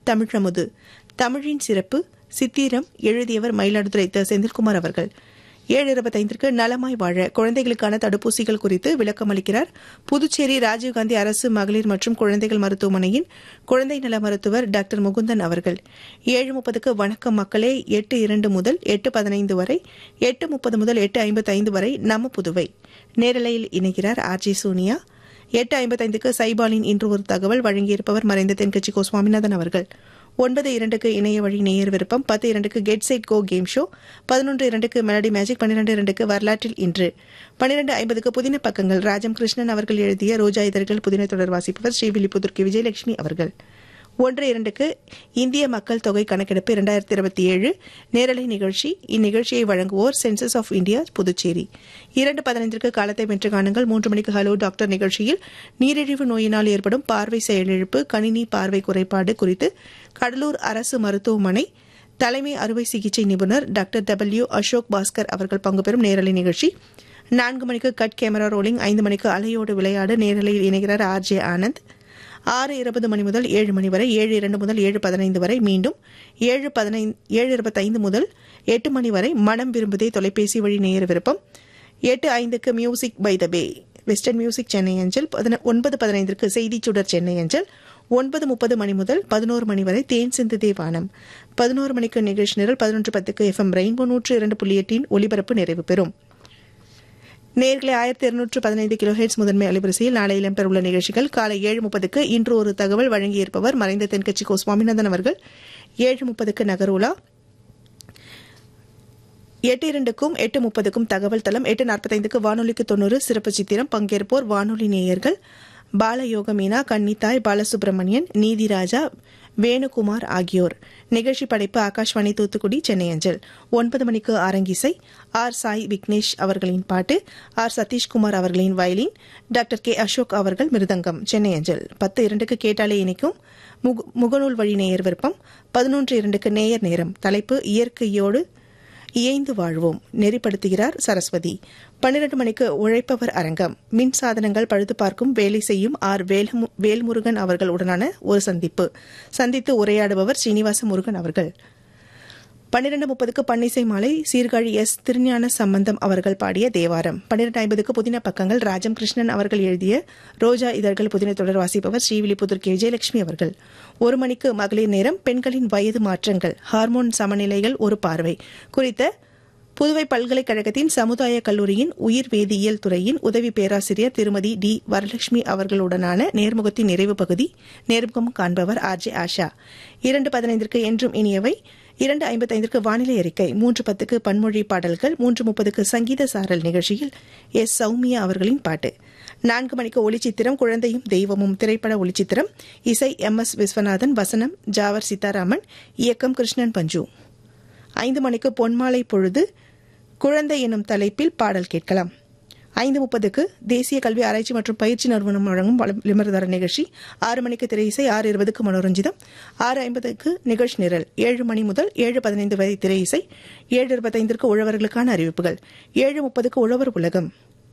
தமிழமுது தமிழின் சிறப்பு சித்திரம் எழுதியவர் மயிலாடுதுறை த செந்தில்குமார் அவர்கள் ஏழு இருபத்தைந்திற்கு நலமாய் வாழ குழந்தைகளுக்கான தடுப்பூசிகள் குறித்து விளக்கம் அளிக்கிறார் புதுச்சேரி ராஜீவ்காந்தி அரசு மகளிர் மற்றும் குழந்தைகள் மருத்துவமனையின் குழந்தை நல மருத்துவர் டாக்டர் முகுந்தன் அவர்கள் ஏழு முப்பதுக்கு வணக்கம் மக்களே எட்டு இரண்டு முதல் எட்டு பதினைந்து வரை எட்டு முப்பது முதல் எட்டு ஐம்பத்தைந்து வரை நம்ம புதுவை நேரலையில் இணைகிறார் ஆர் ஜி சோனியா எட்டு ஐம்பத்தைந்துக்கு சைபாலின் இன்று ஒரு தகவல் வழங்கியிருப்பவர் மறைந்த தென்கட்சி கோ சுவாமிநாதன் அவர்கள் ஒன்பது இரண்டுக்கு இணைய வழி நேயர் விருப்பம் பத்து இரண்டுக்கு get set go game show பதினொன்று இரண்டுக்கு மெலடி மேஜிக் பன்னிரண்டு இரண்டுக்கு வரலாற்றில் இன்று பன்னிரண்டு ஐம்பதுக்கு புதின பக்கங்கள் ராஜம் கிருஷ்ணன் அவர்கள் எழுதிய ரோஜா இதழ்கள் புதின தொடர் வாசிப்பவர் ஸ்ரீவில்லிபுத்தூர்க்கு விஜயலட்சுமி அவர்கள் ஒன்று இரண்டுக்கு இந்திய மக்கள் தொகை கணக்கெடுப்பு இரண்டாயிரத்தி இருபத்தி ஏழு நேரலை நிகழ்ச்சி இந்நிகழ்ச்சியை வழங்குவோர் சென்சஸ் ஆஃப் இந்தியா புதுச்சேரி இரண்டு பதினைந்திற்கு காலத்தை வென்று காணுங்கள் மூன்று மணிக்கு ஹலோ டாக்டர் நிகழ்ச்சியில் நீரிழிவு நோயினால் ஏற்படும் பார்வை செயலிழப்பு கணினி பார்வை குறைபாடு குறித்து கடலூர் அரசு மருத்துவமனை தலைமை அறுவை சிகிச்சை நிபுணர் டாக்டர் டபிள்யூ அசோக் பாஸ்கர் அவர்கள் பங்கு பெறும் நேரலை நிகழ்ச்சி நான்கு மணிக்கு கட் கேமரா ரோலிங் ஐந்து மணிக்கு அலையோடு விளையாட நேரலையில் இணைகிறார் ஆர் ஜே ஆனந்த் ஆறு இருபது மணி முதல் ஏழு மணி வரை ஏழு இரண்டு முதல் ஏழு பதினைந்து வரை மீண்டும் ஏழு பதினைந்து ஏழு இருபத்தைந்து முதல் எட்டு மணி வரை மனம் விரும்புதே தொலைபேசி வழி நேர விருப்பம் எட்டு ஐந்துக்கு music by the bay western music Chennai அஞ்சல் பதின- ஒன்பது பதினைந்திற்கு செய்தி சுடர் சென்னை அஞ்சல் ஒன்பது முப்பது மணி முதல் பதினோரு மணி வரை தேன் சிந்துதே வானம் பதினோரு மணிக்கு நிகழ்ச்சி நிரல் பதினொன்று பத்துக்கு எஃப்எம் ரெயின்போ நூற்று இரண்டு புள்ளி எட்டின் ஒலிபரப்பு நிறைவு பெறும் நேர்களை ஆயிரத்தி இருநூற்று பதினைந்து கிலோ ஹெட்ஸ் முதன்மை அலைவரிசையில் நாளை இடம்பெறவுள்ள நிகழ்ச்சிகள் காலை ஏழு முப்பதுக்கு இன்று ஒரு தகவல் வழங்கியிருப்பவர் மறைந்த தென்கட்சி கோ சுவாமிநாதன் அவர்கள் ஏழு முப்பதுக்கு நகருலா எட்டு இரண்டுக்கும் எட்டு முப்பதுக்கும் தகவல் தளம் எட்டு நாற்பத்தைந்துக்கு வானொலிக்கு தொண்ணூறு சிறப்பு சித்திரம் பங்கேற்போர் வானொலி நேயர்கள் பாலயோக மீனா கன்னித்தாய் பாலசுப்ரமணியன் நீதிராஜா வேணுகுமார் ஆகியோர் நிகழ்ச்சி படைப்பு ஆகாஷ்வாணி தூத்துக்குடி சென்னை அஞ்சல் ஒன்பது மணிக்கு அரங்கிசை ஆர் சாய் விக்னேஷ் அவர்களின் பாட்டு ஆர் சதீஷ்குமார் அவர்களின் வயலின் டாக்டர் கே அசோக் அவர்கள் மிருதங்கம் சென்னை அஞ்சல் பத்து இரண்டுக்கு கேட்டாலே இணைக்கும் முக- முகநூல் வழி நேயர் விருப்பம் பதினொன்று இரண்டுக்கு நேயர் நேரம் தலைப்பு இயற்கையோடு இயைந்து வாழ்வோம் நெறிப்படுத்துகிறார் சரஸ்வதி பன்னிரண்டு மணிக்கு உழைப்பவர் அரங்கம் மின் சாதனங்கள் பழுது பார்க்கும் வேலை செய்யும் ஆர் வேல்மு- வேல்முருகன் அவர்கள் உடனான ஒரு சந்திப்பு சந்தித்து உரையாடுபவர் ஸ்ரீனிவாச முருகன் அவர்கள் பன்னிரண்டு முப்பதுக்கு பன்னிசை மாலை சீர்காழி எஸ் திருஞான சம்பந்தம் அவர்கள் பாடிய தேவாரம் பன்னிரண்டு ஐம்பதுக்கு புதின பக்கங்கள் ராஜம் கிருஷ்ணன் அவர்கள் எழுதிய ரோஜா இதழ்கள் புதின தொடர் வாசிப்பவர் ஸ்ரீவில்லிபுத்தூர் கே விஜயலட்சுமி அவர்கள் ஒரு மணிக்கு மகளிர் நேரம் பெண்களின் வயது மாற்றங்கள் ஹார்மோன் சமநிலைகள் ஒரு பார்வை குறித்த புதுவை பல்கலைக்கழகத்தின் சமுதாய கல்லூரியின் உயிர் வேதியியல் துறையின் உதவி பேராசிரியர் திருமதி டி வரலட்சுமி அவர்களுடனான நேர்முகத்தின் நிறைவு பகுதி நேர்முகம் காண்பவர் ஆர் ஜே ஆஷா இரண்டு பதினைந்திற்கு என்றும் இனியவை இரண்டு ஐம்பத்தைந்திற்கு வானிலை அறிக்கை மூன்று பத்துக்கு பன்மொழி பாடல்கள் மூன்று முப்பதுக்கு சங்கீத சாரல் நிகழ்ச்சியில் எஸ் சௌமியா அவர்களின் பாட்டு நான்கு மணிக்கு ஒளிச்சித்திரம் குழந்தையும் தெய்வமும் திரைப்பட ஒளிச்சித்திரம் இசை எம் எஸ் விஸ்வநாதன் வசனம் ஜாவர் சீதாராமன் இயக்கம் கிருஷ்ணன் பஞ்சு ஐந்து மணிக்கு பொன்மாலை பொழுது குழந்தை எனும் தலைப்பில் பாடல் கேட்கலாம் ஐந்து முப்பதுக்கு தேசிய கல்வி ஆராய்ச்சி மற்றும் பயிற்சி நிறுவனம் வழங்கும் வள- விளம்பரதார நிகழ்ச்சி ஆறு மணிக்கு திரை இசை ஆறு இருபதுக்கு மனோரஞ்சிதம் ஆறு ஐம்பதுக்கு நிகழ்ச்சி நிரல் ஏழு மணி முதல் ஏழு பதினைந்து வரை திரை இசை ஏழு இருபத்தைந்திற்கு உழவர்களுக்கான அறிவிப்புகள் ஏழு முப்பதுக்கு உழவர் உலகம்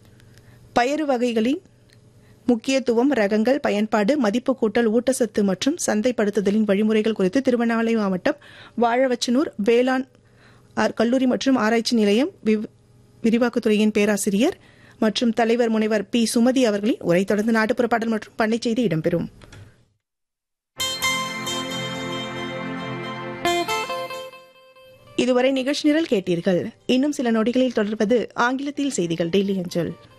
பயறு வகைகளின் முக்கியத்துவம் ரகங்கள் பயன்பாடு மதிப்பு கூட்டல் ஊட்டச்சத்து மற்றும் சந்தைப்படுத்துதலின் வழிமுறைகள் குறித்து திருவண்ணாமலை மாவட்டம் வாழவச்சனூர் வேளாண் ஆர்- கல்லூரி மற்றும் ஆராய்ச்சி நிலையம் விவ- விரிவாக்கத்துறையின் பேராசிரியர் மற்றும் தலைவர் முனைவர் பி சுமதி அவர்களின் உரை தொடர்ந்து நாட்டுப்புற பாடல் மற்றும் பண்ணை செய்தி இடம்பெறும் இதுவரை நிகழ்ச்சி நிரல் கேட்டீர்கள் இன்னும் சில நொடிகளில் தொடர்வது ஆங்கிலத்தில் செய்திகள் டெய்லி அஞ்சல்